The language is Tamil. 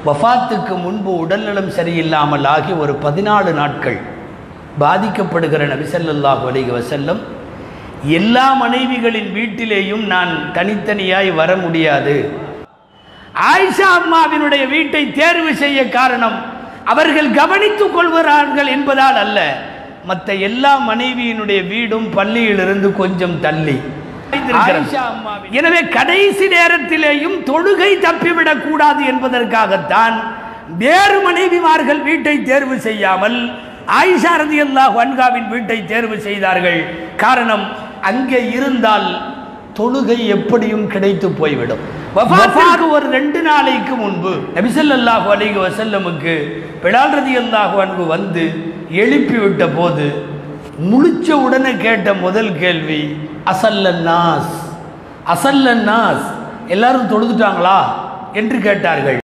வஃபாத்துக்கு முன்பு உடல்நலம் சரியில்லாமல் ஆகி ஒரு பதினாலு நாட்கள் பாதிக்கப்படுகிற நபி ஸல்லல்லாஹு அலைஹி வஸல்லம் எல்லா மனைவிகளின் வீட்டிலேயும் நான் தனித்தனியாய் வர முடியாது ஆயிஷா அம்மாவினுடைய வீட்டை தேர்வு செய்ய காரணம் அவர்கள் கவனித்துக் கொள்கிறார்கள் என்பதால் அல்ல மற்ற எல்லா மனைவியினுடைய வீடும் பள்ளியிலிருந்து கொஞ்சம் தள்ளி ஆயிஷா அம்மாவின் எனவே கடைசி நேரத்திலேயும் தொழுகை தப்பிவிடக் கூடாது என்பதற்காகத்தான் வேறு மனைவிமார்கள் வீட்டை தேர்வு செய்யாமல் ஆயிஷா ரதியல்லாஹு அன்ஹாவின் வீட்டை தேர்வு செய்தார்கள் காரணம் அங்கே இருந்தால் தொழுகை எப்படியும் கிடைத்து போய்விடும் வஃபாத்துக்கு ஒரு ரெண்டு நாளைக்கு முன்பு நபிசல்லாஹு அலைஹி வஸல்லமுக்கு பிலால் ரதியல்லாஹு அன்ஹு வந்து எழுப்பி விட்ட போது முழிச்ச உடனே கேட்ட முதல் கேள்வி அசல்லன் நாஸ் அசல்லன் நாஸ் எல்லாரும் தொழுதுட்டாங்களா என்று கேட்டார்கள்